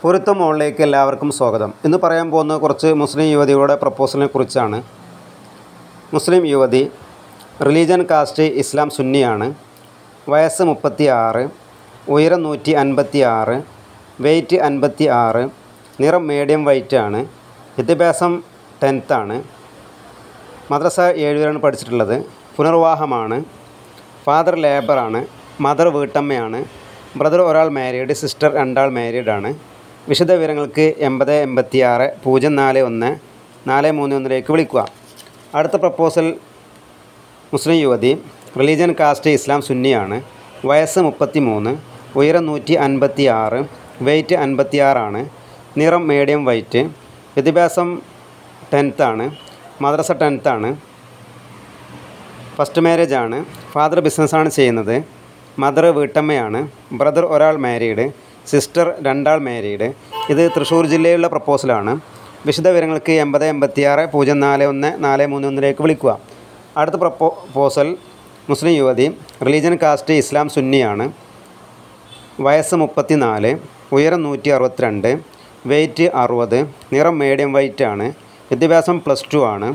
പൊരുത്തം മോളിലേക്ക് എല്ലാവർക്കും സ്വാഗതം ഇന്ന് പറയാൻ പോകുന്ന കുറച്ച് മുസ്ലിം യുവതികളുടെ പ്രപ്പോസലിനെ കുറിച്ചാണ് മുസ്ലിം യുവതി റിലീജൻ കാസ്റ്റ് ഇസ്ലാം സുന്നിയാണ് വയസ്സ് മുപ്പത്തി ആറ് ഉയരം നൂറ്റി അൻപത്തി ആറ് വെയ്റ്റ് അൻപത്തി ആറ് നിറം മീഡിയം വൈറ്റ് ആണ് വിദ്യാഭ്യാസം ടെൻത്താണ് മദ്രസ ഏഴുവരാണ് പഠിച്ചിട്ടുള്ളത് പുനർവാഹമാണ് ഫാദർ ലേബറാണ് മദർ വീട്ടമ്മയാണ് ബ്രദർ ഒരാൾ മാരീഡ് സിസ്റ്റർ രണ്ടാൾ മാരീഡ് ആണ് വിശദ വിവരങ്ങൾക്ക് എൺപത് എൺപത്തി ആറ് പൂജ്യം നാല് ഒന്ന് നാല് മൂന്ന് ഒന്നിലേക്ക് വിളിക്കുക അടുത്ത പ്രപ്പോസൽ മുസ്ലിം യുവതി റിലീജിയൻ കാസ്റ്റ് ഇസ്ലാം സുന്നിയാണ് വയസ്സ് മുപ്പത്തി മൂന്ന് ഉയരം നൂറ്റി അൻപത്തി ആറ് വെയ്റ്റ് അൻപത്തി ആറാണ് നിറം മീഡിയം വൈറ്റ് വിദ്യാഭ്യാസം ടെൻത്താണ് മദ്രസ ടെൻത്താണ് ഫസ്റ്റ് മാരേജ് ആണ് ഫാദർ ബിസിനസ്സാണ് ചെയ്യുന്നത് മദർ വീട്ടമ്മയാണ് ബ്രദർ ഒരാൾ മാരീഡ് സിസ്റ്റർ രണ്ടാൾ മാരീഡ് ഇത് തൃശ്ശൂർ ജില്ലയിലുള്ള പ്രപ്പോസലാണ് വിശദ വിവരങ്ങൾക്ക് എൺപത് എൺപത്തി ആറ് പൂജ്യം നാല് ഒന്ന് നാല് മൂന്ന് ഒന്നിലേക്ക് വിളിക്കുക അടുത്ത പ്രപ്പോസൽ മുസ്ലിം യുവതി റിലീജിയൻ കാസ്റ്റ് ഇസ്ലാം സുന്നിയാണ് വയസ്സ് മുപ്പത്തി നാല് ഉയരം നൂറ്റി അറുപത്തിരണ്ട് വെയ്റ്റ് അറുപത് നിറം മീഡിയം വൈറ്റ് ആണ് വിദ്യാഭ്യാസം പ്ലസ് ടു ആണ്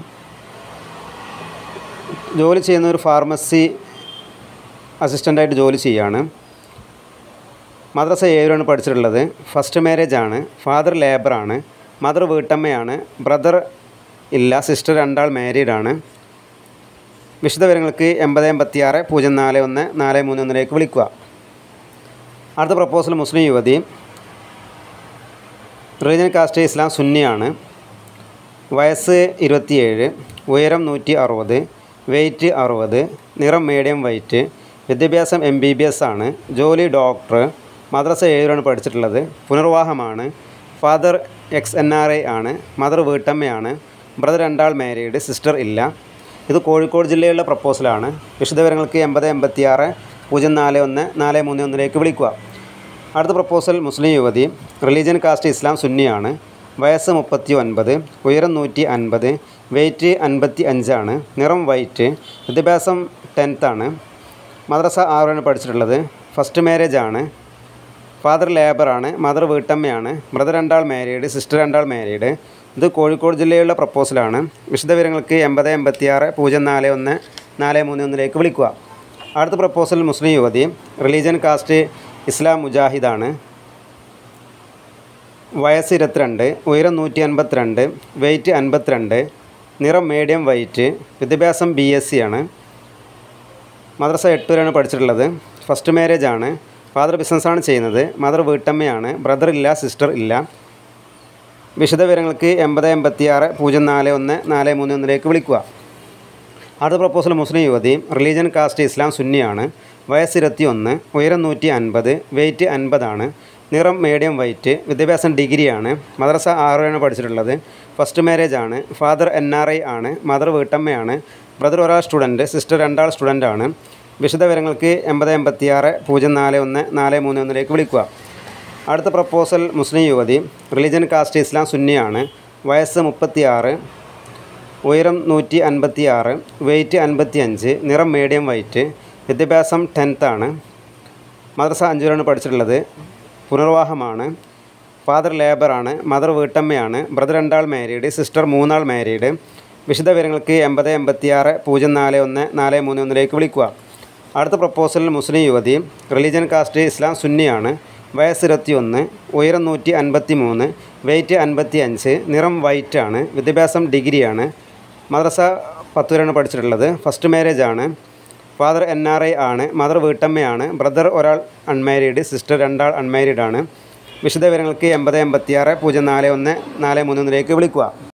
ജോലി ചെയ്യുന്ന ഒരു ഫാർമസി അസിസ്റ്റൻ്റായിട്ട് ജോലി ചെയ്യാണ് മദ്രസ ഏഴാണ് പഠിച്ചിട്ടുള്ളത് ഫസ്റ്റ് മാരേജ് ആണ് ഫാദർ ലേബറാണ് മദർ വീട്ടമ്മയാണ് ബ്രദർ ഇല്ല സിസ്റ്റർ രണ്ടാൾ മാരീഡ് ആണ് വിശദ വിവരങ്ങൾക്ക് എൺപത് എൺപത്തി ആറ് പൂജ്യം നാല് ഒന്ന് നാല് മൂന്ന് ഒന്നിലേക്ക് വിളിക്കുക അടുത്ത പ്രപ്പോസൽ മുസ്ലിം യുവതി റിലീജിയൻ കാസ്റ്റ് ഇസ്ലാം സുന്നിയാണ് വയസ്സ് ഇരുപത്തിയേഴ് ഉയരം നൂറ്റി അറുപത് വെയ്റ്റ് അറുപത് നിറം മീഡിയം വൈറ്റ് വിദ്യാഭ്യാസം എം ബി ബി എസ് ആണ് ജോലി ഡോക്ടർ മദ്രസ ഏഴിലാണ് പഠിച്ചിട്ടുള്ളത് പുനർവാഹമാണ് father ex N R I ആണ് മദർ വീട്ടമ്മയാണ് ബ്രദർ രണ്ടാൾ മാരീഡ് സിസ്റ്റർ ഇല്ല ഇത് കോഴിക്കോട് ജില്ലയിലുള്ള പ്രപ്പോസലാണ് വിശദവിവരങ്ങൾക്ക് എൺപത് എൺപത്തി ആറ് പൂജ്യം നാല് ഒന്ന് നാല് മൂന്ന് ഒന്നിലേക്ക് വിളിക്കുക അടുത്ത പ്രപ്പോസൽ മുസ്ലിം യുവതി റിലീജിയൻ കാസ്റ്റ് ഇസ്ലാം സുന്നിയാണ് വയസ്സ് മുപ്പത്തി ഒൻപത് ഉയരം നൂറ്റി അൻപത് വെയ്റ്റ് അൻപത്തി അഞ്ചാണ് നിറം വൈറ്റ് വിദ്യാഭ്യാസം ടെൻത്താണ് മദ്രസ ആറാണ് പഠിച്ചിട്ടുള്ളത് ഫസ്റ്റ് മാരേജ് ആണ് ഫാദർ ലേബറാണ് മദർ വീട്ടമ്മയാണ് ബ്രദർ രണ്ടാൾ മാരീഡ് സിസ്റ്റർ രണ്ടാൾ മാരീഡ് ഇത് കോഴിക്കോട് ജില്ലയിലുള്ള പ്രപ്പോസലാണ് വിശദവിവരങ്ങൾക്ക് എൺപത് എൺപത്തി ആറ് പൂജ്യം നാല് ഒന്ന് നാല് മൂന്ന് ഒന്നിലേക്ക് വിളിക്കുക അടുത്ത പ്രപ്പോസൽ മുസ്ലിം യുവതി റിലീജിയൻ കാസ്റ്റ് ഇസ്ലാം മുജാഹിദാണ് വയസ്സ് ഇരുപത്തിരണ്ട് ഉയരം നൂറ്റി അൻപത്തിരണ്ട് വെയ്റ്റ് അൻപത്തിരണ്ട് നിറം മീഡിയം വൈറ്റ് വിദ്യാഭ്യാസം ബി എസ് സി ആണ് മദ്രസ എട്ട് വരെയാണ് പഠിച്ചിട്ടുള്ളത് ഫസ്റ്റ് മാരേജ് ആണ് ഫാദർ ബിസിനസ്സാണ് ചെയ്യുന്നത് മദർ വീട്ടമ്മയാണ് ബ്രദർ ഇല്ല സിസ്റ്റർ ഇല്ല വിശദ വിവരങ്ങൾക്ക് എൺപത് എൺപത്തി ആറ് പൂജ്യം നാല് ഒന്ന് നാല് മൂന്ന് ഒന്നിലേക്ക് വിളിക്കുക അടുത്ത പ്രപ്പോസൽ മുസ്ലിം യുവതി റിലീജിയൻ കാസ്റ്റ് ഇസ്ലാം സുന്നിയാണ് വയസ്സ് ഇരുപത്തി ഒന്ന് ഉയരം നൂറ്റി അൻപത് വെയ്റ്റ് അൻപതാണ് നിറം മീഡിയം വൈറ്റ് വിദ്യാഭ്യാസം ഡിഗ്രിയാണ് മദ്രസ ആറാണ് പഠിച്ചിട്ടുള്ളത് ഫസ്റ്റ് മാരേജ് ആണ് ഫാദർ എൻ ആർ ഐ ആണ് മദർ വീട്ടമ്മയാണ് ബ്രദർ ഒരാൾ സ്റ്റുഡൻറ്റ് സിസ്റ്റർ രണ്ടാൾ സ്റ്റുഡൻ്റ് ആണ് വിശദ വിവരങ്ങൾക്ക് എൺപത് എൺപത്തി ആറ് പൂജ്യം നാല് ഒന്ന് നാല് മൂന്ന് ഒന്നിലേക്ക് വിളിക്കുക അടുത്ത പ്രപ്പോസൽ മുസ്ലിം യുവതി റിലീജിയൻ കാസ്റ്റ് ഇസ്ലാം സുന്നിയാണ് വയസ്സ് മുപ്പത്തി ആറ് ഉയരം നൂറ്റി അൻപത്തി ആറ് വെയ്റ്റ് അൻപത്തി അഞ്ച് നിറം മീഡിയം വൈറ്റ് വിദ്യാഭ്യാസം ടെൻത്താണ് മദ്രസ അഞ്ചുവരാണ് പഠിച്ചിട്ടുള്ളത് പുനർവാഹമാണ് ഫാദർ ലേബറാണ് മദർ വീട്ടമ്മയാണ് ബ്രദർ രണ്ടാൾ മാരീഡ് സിസ്റ്റർ മൂന്നാൾ മാരീഡ് വിശദ വിവരങ്ങൾക്ക് എൺപത് എൺപത്തി ആറ് പൂജ്യം നാല് ഒന്ന് നാല് മൂന്ന് ഒന്നിലേക്ക് വിളിക്കുക അടുത്ത പ്രപ്പോസൽ മുസ്ലിം യുവതി റിലീജിയൻ കാസ്റ്റ് ഇസ്ലാം സുന്നിയാണ് വയസ്സ് ഇരുപത്തി ഒന്ന് ഉയരം നൂറ്റി അൻപത്തി മൂന്ന് വെയ്റ്റ് അൻപത്തി അഞ്ച് നിറം വൈറ്റ് ആണ് വിദ്യാഭ്യാസം ഡിഗ്രിയാണ് മദ്രസ പത്ത് വരെയാണ് പഠിച്ചിട്ടുള്ളത് ഫസ്റ്റ് മാരേജ് ആണ് ഫാദർ എൻ ആർ ഐ ആണ് മദർ വീട്ടമ്മയാണ് ബ്രദർ ഒരാൾ അൺമാരീഡ് സിസ്റ്റർ രണ്ടാൾ അൺമാരീഡ് ആണ് വിശദ വിവരങ്ങൾക്ക് എൺപത് എൺപത്തി ആറ് പൂജ്യം നാല് ഒന്ന് നാല് മൂന്ന് ഒന്നിലേക്ക് വിളിക്കുക